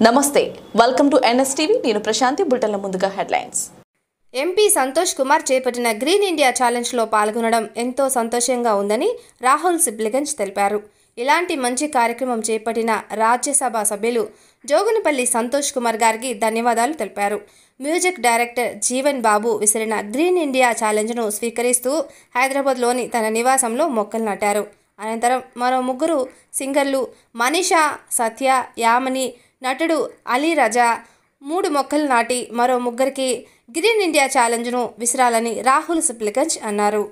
నమస్తే welcome to NSTV నేను ప్రశాంతి బుల్టన్ల ముందుగా హెడ్లైన్స్ ఎంపీ సంతోష్ కుమార్ చేపట్టిన గ్రీన్ ఇండియా ఛాలెంజ్లో పాల్గొనడం ఎంతో సంతోషంగా ఉందని రాహుల్ సిబ్లిగంజ్ తెలిపారు ఇలాంటి మంచి కార్యక్రమం చేపట్టిన రాజ్యసభ సభ్యులు జోగునిపల్లి సంతోష్ కుమార్ గారికి ధన్యవాదాలు తెలిపారు మ్యూజిక్ డైరెక్టర్ జీవన్ బాబు విసిరిన గ్రీన్ ఇండియా ఛాలెంజ్ను స్వీకరిస్తూ హైదరాబాద్లోని తన నివాసంలో మొక్కలు నాటారు అనంతరం మరో ముగ్గురు సింగర్లు మనీషా సత్య యామని నటుడు అలీ రజా మూడు మొక్కలు నాటి మరో ముగ్గురికి గ్రీన్ ఇండియా ఛాలెంజ్ను విసిరాలని రాహుల్ సిప్లిగంజ్ అన్నారు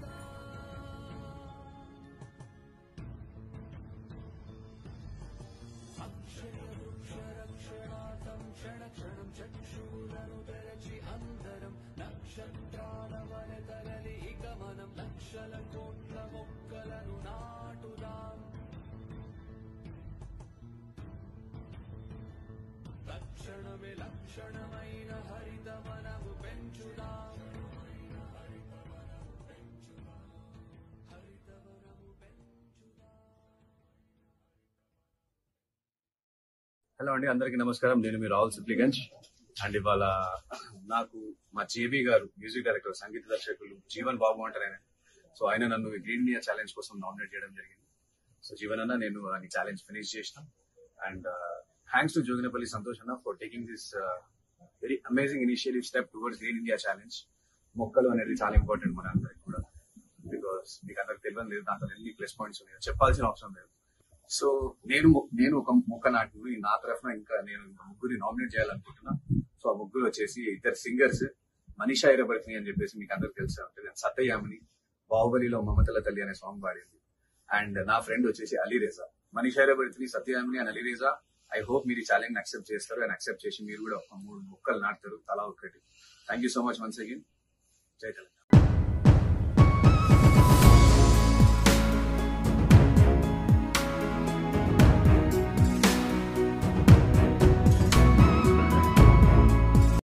హలో అండి అందరికీ నమస్కారం నేను మీ రాహుల్ సిప్లిగంజ్ అండ్ ఇవాళ నాకు మా జేబీ గారు మ్యూజిక్ డైరెక్టర్ సంగీత దర్శకులు జీవన్ బాబు అంటారు ఆయన సో ఆయన నన్ను ఈ గ్రీన్ ఇండియా ఛాలెంజ్ కోసం నామినేట్ చేయడం జరిగింది సో జీవన్ అన్న నేను ఈ ఛాలెంజ్ ఫినిష్ చేసిన and thanks to Joginapally Santosh అన్న for taking this very amazing initiative step towards green India challenge మొక్కలు అనేది చాలా ఇంపార్టెంట్ మన అందరికి కూడా బికాస్ మీకు అందరికి తెలియదు లేదు దాంట్లో ఎన్ని ప్లస్ పాయింట్స్ ఉన్నాయి చెప్పాల్సిన అవసరం లేదు సో నేను మొ- నేను ఒక మొక్క నాటిని నా తరఫున ఇంకా నేను ఇంకా ముగ్గురిని నామినేట్ చేయాలనుకుంటున్నా సో ఆ ముగ్గురు వచ్చేసి ఇద్దరు సింగర్స్ మనీషా ఇరబర్తిని అని చెప్పేసి మీకు అందరికి తెలిసే ఉంటుంది సత్యయామిని బాహుబలిలో మమతల తల్లి అనే సాంగ్ పాడింది అండ్ నా ఫ్రెండ్ వచ్చేసి అలీరేజా మనీషా ఇరబర్తిని Satyayamini and Alireza I hope మీరు ఈ ఛాలెంజ్ అక్సెప్ట్ చేస్తారు అండ్ అక్సెప్ట్ చేసి మీరు కూడా ఒక మూడు మొక్కలు నాటుతారు తలా ఒకటి thank you so much once again Jai Telangana